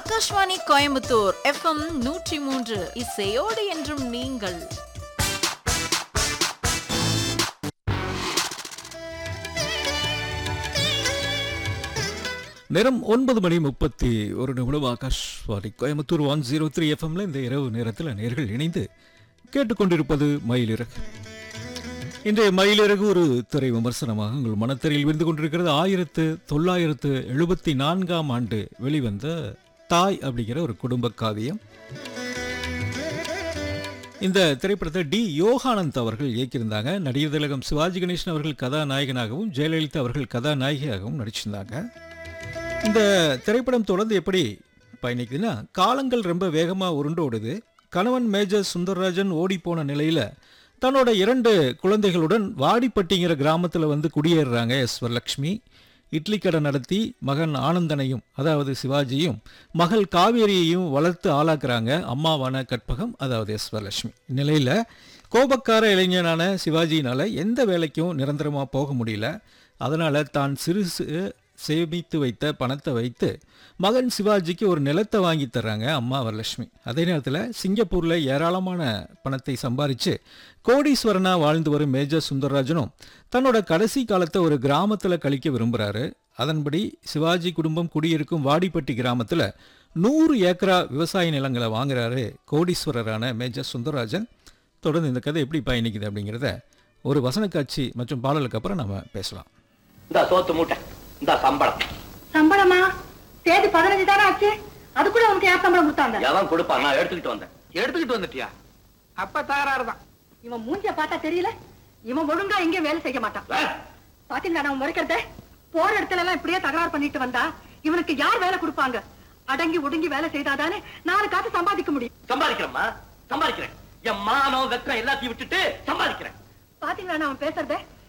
Akashvani Coimbatore FM நூற்றி மூன்று இசையோடு என்றும் நீங்கள் நேரம் ஒன்பது மணி முப்பத்தி ஒரு நிமிடம் Akashvani Coimbatore one zero three எஃப்எம்ல இந்த இரவு நேரத்தில் நேர்கள் இணைந்து கேட்டுக்கொண்டிருப்பது மயிலிறகு இன்றைய மயிலிறகு ஒரு திரை விமர்சனமாக உங்கள் மனத்திரையில் விருந்து கொண்டிருக்கிறது ஆயிரத்து தொள்ளாயிரத்து எழுபத்தி நான்காம் ஆண்டு வெளிவந்த தாய் அப்படிங்கிற ஒரு குடும்ப காவியம் இந்த திரைப்படத்தை டி யோகானந்த் அவர்கள் இயக்கியிருந்தாங்க நடிகர் திலகம் சிவாஜி கணேசன் அவர்கள் கதாநாயகனாகவும் ஜெயலலிதா அவர்கள் கதாநாயகியாகவும் நடிச்சிருந்தாங்க இந்த திரைப்படம் தொடர்ந்து எப்படி பயணிக்குதுன்னா காலங்கள் ரொம்ப வேகமாக உருண்டோடுது கணவன் மேஜர் சுந்தரராஜன் ஓடிப்போன நிலையில் தன்னோட இரண்டு குழந்தைகளுடன் வாடிப்பட்டிங்கிற கிராமத்தில் வந்து குடியேறுறாங்க எஸ் வரலட்சுமி இட்லி கடை நடத்தி மகன் ஆனந்தனையும் அதாவது சிவாஜியும் மகள் காவேரியையும் வளர்த்து ஆளாக்குறாங்க அம்மாவான கற்பகம் அதாவது எஸ் வரலட்சுமி நிலையில் கோபக்கார இளைஞனான சிவாஜியினால் எந்த வேலைக்கும் நிரந்தரமாக போக முடியல அதனால் தான் சிறு சி- சேமித்து வைத்த பணத்தை வைத்து மகன் சிவாஜிக்கு ஒரு நிலத்தை வாங்கி தர்றாங்க அம்மா வரலட்சுமி அதே நேரத்தில் சிங்கப்பூரில் ஏராளமான பணத்தை சம்பாரித்து கோடீஸ்வரனா வாழ்ந்து வரும் மேஜர் சுந்தரராஜனும் தன்னோட கடைசி காலத்தை ஒரு கிராமத்தில் கழிக்க விரும்புகிறாரு அதன்படி சிவாஜி குடும்பம் குடியிருக்கும் வாடிப்பட்டி கிராமத்தில் நூறு ஏக்கரா விவசாய நிலங்களை வாங்குறாரு கோடீஸ்வரரான மேஜர் சுந்தரராஜன் தொடர்ந்து இந்த கதை எப்படி பயணிக்குது அப்படிங்கிறத ஒரு வசன காட்சி மற்றும் பாடலுக்கு அப்புறம் நம்ம பேசலாம் இந்த சோத்து மூட்டை இந்த சம்பளம் சம்பளமா தேதி பதினஞ்சு தானே ஆச்சு அதுக்குள்ள உனக்கு யார் சம்பளம் கொடுத்தாங்க எவன் கொடுப்பான் நான் எடுத்துக்கிட்டு வந்தேன் எடுத்துக்கிட்டு வந்துட்டியா அப்ப தகராறு தான் இவன் மூஞ்சிய பார்த்தா தெரியல இவன் ஒழுங்கா எங்கேயும் வேலை செய்ய மாட்டான் பாத்தீங்களா நான் முறைக்கிறத போற இடத்துல எல்லாம் இப்படியே தகராறு பண்ணிட்டு வந்தா இவனுக்கு யார் வேலை கொடுப்பாங்க அடங்கி ஒடுங்கி வேலை செய்தாதானே நாலு காசு சம்பாதிக்க முடியும் சம்பாதிக்கிறேம்மா சம்பாதிக்கிறேன் என் மானம் வெக்கம் எல்லாத்தையும் விட்டுட்டு சம்பாதிக்கிறேன் பாத்தீங்களா அவன் பேசுறத